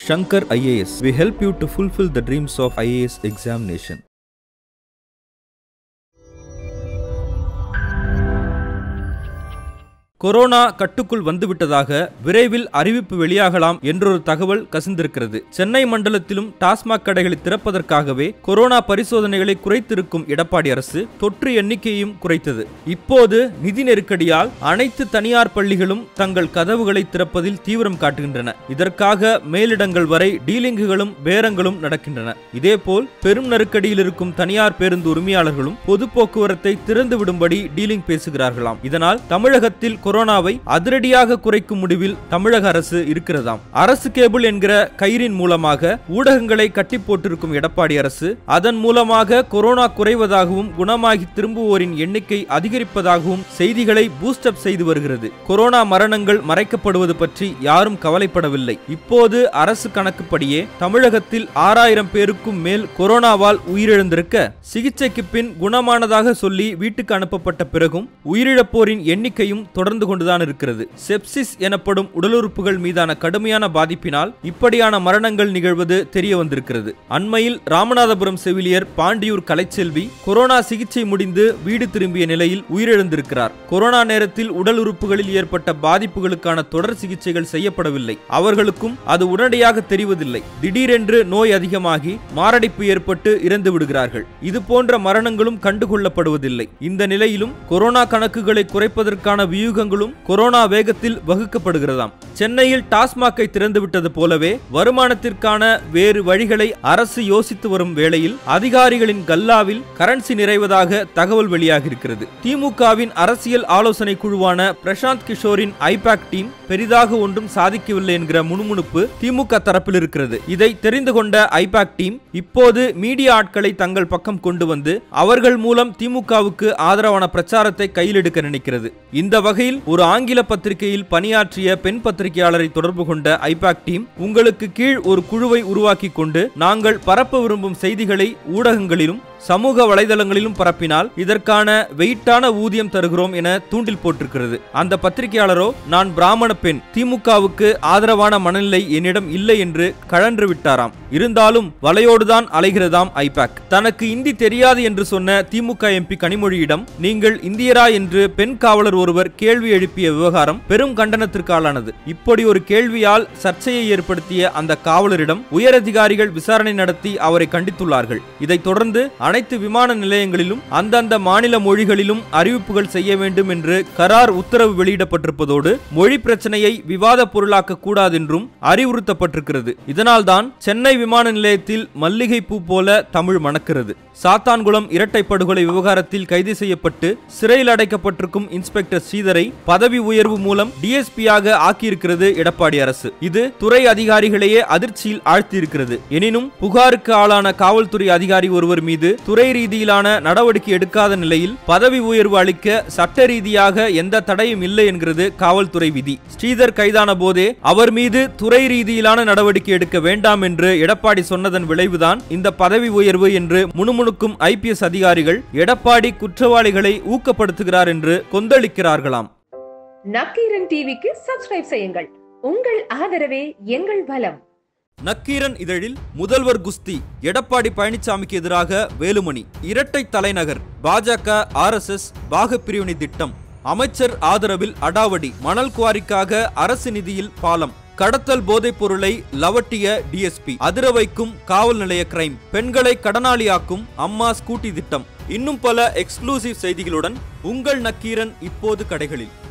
Shankar IAS. We help you to fulfill the dreams of IAS examination. Corona கட்டுக்குள் வந்துவிட்டதாக விரைவில் அறிவிப்பு வெளியாகலாம் என்றொரு தகவல் கசிந்திருக்கிறது சென்னை மண்டலத்திலும் டாஸ்மாக் கடைகளை திறப்பதற்காகவே கொரோனா பரிசோதனைகளை குறைத்திருக்கும் எடப்பாடி அரசு தொற்று எண்ணிக்கையும் குறைத்தது இப்போது நிதி நெருக்கடியால் அனைத்து தனியார் பள்ளிகளும் தங்கள் கதவுகளை திறப்பதில் தீவிரம் காட்டுகின்றன இதற்காக மேலிடங்கள் வரை டீலிங்குகளும் பேரங்களும் நடக்கின்றன இதேபோல் பெரும் நெருக்கடியில் இருக்கும் தனியார் பேருந்து உரிமையாளர்களும் பொது போக்குவரத்தை திறந்து விடும்படி டீலிங் பேசுகிறார்களாம் இதனால் தமிழகத்தில் கொரோனாவை அதிரடியாக குறைக்கும் முடிவில் தமிழக அரசு இருக்கிறதாம் அரசு கேபிள் என்கிற கயிறின் மூலமாக ஊடகங்களை கட்டி போட்டிருக்கும் எடப்பாடி அரசு அதன் மூலமாக கொரோனா குறைவதாகவும் குணமாகி திரும்புவோரின் எண்ணிக்கை அதிகரிப்பதாகவும் செய்திகளை பூஸ்டப் செய்து வருகிறது கொரோனா மரணங்கள் மறைக்கப்படுவது பற்றி யாரும் கவலைப்படவில்லை இப்போது அரசு கணக்குப்படியே தமிழகத்தில் ஆறாயிரம் பேருக்கும் மேல் கொரோனாவால் உயிரிழந்திருக்க சிகிச்சைக்கு பின் குணமானதாக சொல்லி வீட்டுக்கு அனுப்பப்பட்ட பிறகும் உயிரிழப்போரின் எண்ணிக்கையும் தொடர்ந்து கொண்டுதான் இருக்கிறது செப்சிஸ் எனப்படும் உடலுறுப்புகள் மீதான கடுமையான பாதிப்பினால் இப்படியான மரணங்கள் நிகழ்வது தெரிய வந்திருக்கிறது அண்மையில் ராமநாதபுரம் செவிலியர் பாண்டியூர் கலைச்செல்வி கொரோனா சிகிச்சை முடிந்து வீடு திரும்பிய நிலையில் உயிரிழந்திருக்கிறார் கொரோனா நேரத்தில் உடல் உறுப்புகளில் ஏற்பட்ட பாதிப்புகளுக்கான தொடர் சிகிச்சைகள் செய்யப்படவில்லை அவர்களுக்கும் அது உடனடியாக தெரிவதில்லை திடீரென்று நோய் அதிகமாகி மாரடைப்பு ஏற்பட்டு இறந்து விடுகிறார்கள் இது போன்ற மரணங்களும் கண்டுகொள்ளப்படுவதில்லை இந்த நிலையிலும் கொரோனா கணக்குகளை குறைப்பதற்கான வியூகங்களும் கொரோனா வேகத்தில் வகுக்கப்படுகிறதாம் சென்னையில் டாஸ்மாகை திறந்துவிட்டது போலவே வருமானத்திற்கான வேறு வழிகளை அரசு யோசித்து வரும் வேளையில் அதிகாரிகளின் கல்லாவில் கரன்சி நிறைவதாக தகவல் வெளியாகியிருக்கிறது திமுகவின் அரசியல் ஆலோசனை குழுவான பிரசாந்த் கிஷோரின் ஐபாக் டீம் பெரிதாக ஒன்றும் சாதிக்கவில்லை என்கிற முணுமுணுப்பு திமுக தரப்பில் இருக்கிறது இதை தெரிந்து கொண்ட ஐபாக் டீம் இப்போது மீடியா ஆட்களை தங்கள் பக்கம் கொண்டு வந்து அவர்கள் மூலம் திமுகவுக்கு ஆதரவான பிரச்சாரத்தை கையில் எடுக்க நினைக்கிறது இந்த வகையில் ஒரு ஆங்கில பத்திரிகையில் பணியாற்றிய பெண் பத்திரிகையாளரை தொடர்பு கொண்ட ஐபாக் டீம் உங்களுக்கு கீழ் ஒரு குழுவை உருவாக்கி கொண்டு நாங்கள் பரப்ப விரும்பும் செய்திகளை ஊடகங்களிலும் சமூக வலைதளங்களிலும் பரப்பினால் இதற்கான வெயிட்டான ஊதியம் தருகிறோம் என தூண்டில் போட்டிருக்கிறது அந்த பத்திரிகையாளரோ நான் பிராமண பெண் திமுகவுக்கு ஆதரவான மனநிலை என்னிடம் இல்லை என்று கழன்று விட்டாராம் இருந்தாலும் வலையோடுதான் அலைகிறதாம் ஐபாக் தனக்கு இந்தி தெரியாது என்று சொன்ன திமுக எம்பி கனிமொழியிடம் நீங்கள் இந்தியரா என்று பெண் காவலர் ஒருவர் கேள்வி எழுப்பிய விவகாரம் பெரும் கண்டனத்திற்கு ஆளானது இப்படி ஒரு கேள்வியால் சர்ச்சையை ஏற்படுத்திய அந்த காவலரிடம் உயரதிகாரிகள் விசாரணை நடத்தி அவரை கண்டித்துள்ளார்கள் இதைத் தொடர்ந்து அனைத்து விமான நிலையங்களிலும் அந்தந்த மாநில மொழிகளிலும் அறிவிப்புகள் செய்ய வேண்டும் என்று கரார் உத்தரவு வெளியிடப்பட்டிருப்பதோடு மொழி பிரச்சனையை விவாத பொருளாக்க கூடாது என்றும் அறிவுறுத்தப்பட்டிருக்கிறது இதனால்தான் சென்னை விமான நிலையத்தில் மல்லிகை பூ போல தமிழ் மணக்கிறது சாத்தான்குளம் இரட்டை படுகொலை விவகாரத்தில் கைது செய்யப்பட்டு சிறையில் அடைக்கப்பட்டிருக்கும் இன்ஸ்பெக்டர் ஸ்ரீதரை பதவி உயர்வு மூலம் டிஎஸ்பியாக ஆக்கியிருக்கிறது எடப்பாடி அரசு இது துறை அதிகாரிகளையே அதிர்ச்சியில் ஆழ்த்தியிருக்கிறது எனினும் புகாருக்கு ஆளான காவல்துறை அதிகாரி ஒருவர் மீது துறை ரீதியிலான நடவடிக்கை எடுக்காத நிலையில் பதவி உயர்வு அளிக்க சட்ட ரீதியாக எந்த தடையும் இல்லை என்கிறது காவல்துறை விதி ஸ்ரீதர் கைதான போதே அவர் மீது துறை ரீதியிலான நடவடிக்கை எடுக்க வேண்டாம் என்று எடப்பாடி சொன்னதன் விளைவுதான் இந்த பதவி உயர்வு என்று முணுமுணுக்கும் ஐபிஎஸ் அதிகாரிகள் எடப்பாடி குற்றவாளிகளை ஊக்கப்படுத்துகிறார் என்று கொந்தளிக்கிறார்களாம் நக்கீரன் டிவிக்கு சப்ஸ்கிரைப் செய்யுங்கள் உங்கள் ஆதரவே எங்கள் பலம் நக்கீரன் இதழில் முதல்வர் குஸ்தி எடப்பாடி பழனிசாமிக்கு எதிராக வேலுமணி இரட்டை தலைநகர் பாஜக ஆர்எஸ்எஸ் பாகப்பிரிவினை திட்டம் அமைச்சர் ஆதரவில் அடாவடி மணல் குவாரிக்காக அரசு நிதியில் பாலம் கடத்தல் போதைப் பொருளை லவட்டிய டிஎஸ்பி அதிர வைக்கும் காவல் நிலைய கிரைம் பெண்களை கடனாளியாக்கும் அம்மா ஸ்கூட்டி திட்டம் இன்னும் பல எக்ஸ்க்ளூசிவ் செய்திகளுடன் உங்கள் நக்கீரன் இப்போது கடைகளில்